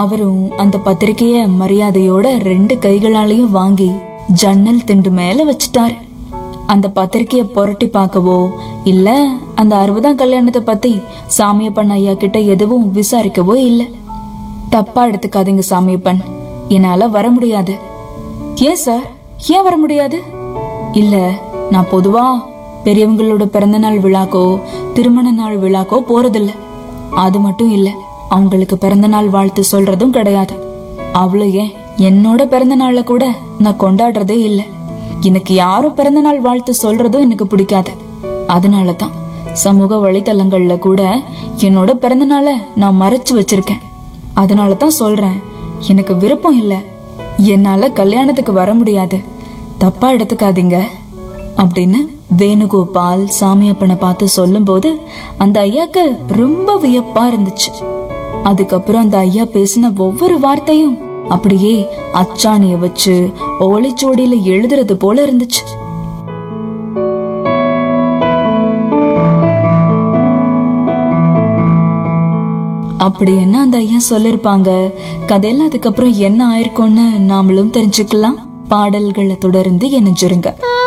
அவரும் அந்த பத்திரிக்கைய மரியாதையோட ரெண்டு கைகளாலையும் வாங்கி ஜன்னல் திண்டு மேல வச்சுட்டாரு அந்த பத்திரிக்கைய புரட்டி பார்க்கவோ இல்ல அந்த அறுபதாம் கல்யாணத்தை பத்தி சாமியப்பன் ஐயா கிட்ட எதுவும் விசாரிக்கவோ இல்ல தப்பா எடுத்துக்காதீங்க சாமியப்பன் என்னால வர முடியாது ஏன் சார் ஏன் வர முடியாது இல்ல நான் பொதுவா பெரியவங்களோட பிறந்த நாள் விழாக்கோ திருமண நாள் விழாக்கோ போறதில்ல அது மட்டும் இல்ல அவங்களுக்கு பிறந்த நாள் வாழ்த்து சொல்றதும் கிடையாது அவ்வளோ ஏன் என்னோட பிறந்த நாள்ல கூட நான் கொண்டாடுறதே இல்ல எனக்கு யாரும் பிறந்த நாள் வாழ்த்து சொல்றதும் எனக்கு பிடிக்காது அதனால தான் சமூக வலைத்தளங்கள்ல கூட என்னோட பிறந்த நாளை நான் மறைச்சு வச்சிருக்கேன் அதனால தான் சொல்றேன் எனக்கு விருப்பம் இல்ல என்னால கல்யாணத்துக்கு வர முடியாது தப்பா எடுத்துக்காதீங்க அப்படின்னு வேணுகோபால் சாமியப்பனை பார்த்து சொல்லும்போது அந்த ஐயாக்கு ரொம்ப வியப்பா இருந்துச்சு அதுக்கப்புறம் அந்த ஐயா பேசின ஒவ்வொரு வார்த்தையும் அப்படியே அச்சாணிய வச்சு ஓலைச்சுவடியில எழுதுறது போல இருந்துச்சு அப்படி என்ன அந்த ஐயா சொல்லிருப்பாங்க கதையெல்லாம் அதுக்கப்புறம் என்ன ஆயிருக்கும்னு நாமளும் தெரிஞ்சுக்கலாம் பாடல்களை தொடர்ந்து இணைஞ்சிருங்க